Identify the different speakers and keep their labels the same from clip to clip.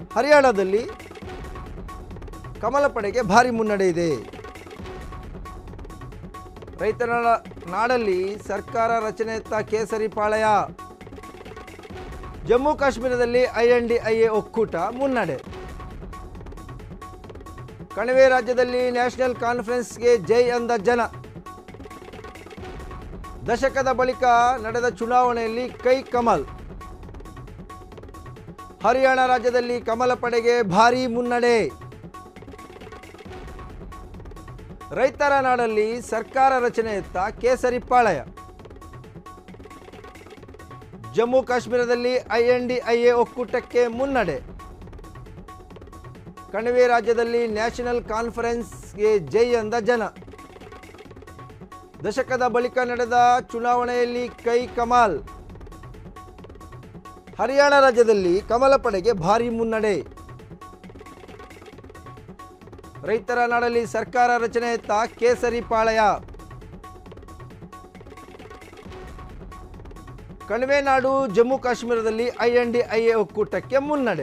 Speaker 1: ಹರಿಯಾಣದಲ್ಲಿ ಕಮಲ ಪಡೆಗೆ ಭಾರಿ ಮುನ್ನಡೆ ಇದೆ ರೈತರ ನಾಡಲ್ಲಿ ಸರ್ಕಾರ ರಚನೆಯತ್ತ ಕೇಸರಿ ಪಾಳಯ ಜಮ್ಮು ಕಾಶ್ಮೀರದಲ್ಲಿ ಐಎನ್ಡಿಐಎ ಒಕ್ಕೂಟ ಮುನ್ನಡೆ ಕಣಿವೆ ರಾಜ್ಯದಲ್ಲಿ ನ್ಯಾಷನಲ್ ಕಾನ್ಫರೆನ್ಸ್ಗೆ ಜೈ ಅಂದ ಜನ ದಶಕದ ಬಳಿಕ ನಡೆದ ಚುನಾವಣೆಯಲ್ಲಿ ಕೈ ಕಮಲ್ ಹರಿಯಾಣ ರಾಜ್ಯದಲ್ಲಿ ಕಮಲ ಪಡೆಗೆ ಭಾರೀ ಮುನ್ನಡೆ ರೈತರ ನಾಡಲ್ಲಿ ಸರ್ಕಾರ ರಚನೆಯತ್ತ ಕೇಸರಿ ಪಾಳಯ ಜಮ್ಮು ಕಾಶ್ಮೀರದಲ್ಲಿ ಐಎನ್ಡಿಐಎ ಒಕ್ಕೂಟಕ್ಕೆ ಮುನ್ನಡೆ ಕಣಿವೆ ರಾಜ್ಯದಲ್ಲಿ ನ್ಯಾಷನಲ್ ಕಾನ್ಫರೆನ್ಸ್ಗೆ ಜೈ ಅಂದ ಜನ ದಶಕದ ಬಳಿಕ ನಡೆದ ಚುನಾವಣೆಯಲ್ಲಿ ಕೈ ಕಮಾಲ್ ಹರಿಯಾಣ ರಾಜ್ಯದಲ್ಲಿ ಕಮಲ ಪಡೆಗೆ ಭಾರಿ ಮುನ್ನಡೆ ರೈತರ ನಾಡಲ್ಲಿ ಸರ್ಕಾರ ರಚನೆಯತ್ತ ಕೇಸರಿ ಪಾಳಯ ಕಣಿವೆ ನಾಡು ಜಮ್ಮು ಕಾಶ್ಮೀರದಲ್ಲಿ ಐಎನ್ಡಿಐಎ ಒಕ್ಕೂಟಕ್ಕೆ ಮುನ್ನಡೆ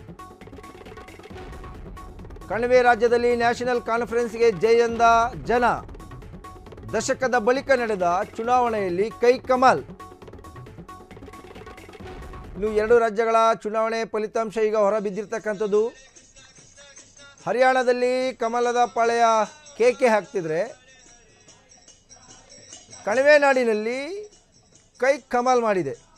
Speaker 1: ಕಣಿವೆ ರಾಜ್ಯದಲ್ಲಿ ನ್ಯಾಷನಲ್ ಕಾನ್ಫರೆನ್ಸ್ಗೆ ಜೈ ಎಂದ ಜನ ದಶಕದ ಬಳಿಕ ನಡೆದ ಚುನಾವಣೆಯಲ್ಲಿ ಕೈ ಕಮಾಲ್ ಇನ್ನು ಎರಡು ರಾಜ್ಯಗಳ ಚುನಾವಣೆ ಫಲಿತಾಂಶ ಈಗ ಹೊರಬಿದ್ದಿರ್ತಕ್ಕಂಥದ್ದು ಹರಿಯಾಣದಲ್ಲಿ ಕಮಲದ ಪಾಳೆಯ ಕೇಕೆ ಹಾಕ್ತಿದ್ರೆ ಕಣಿವೆ ನಾಡಿನಲ್ಲಿ ಕೈ ಕಮಾಲ್ ಮಾಡಿದೆ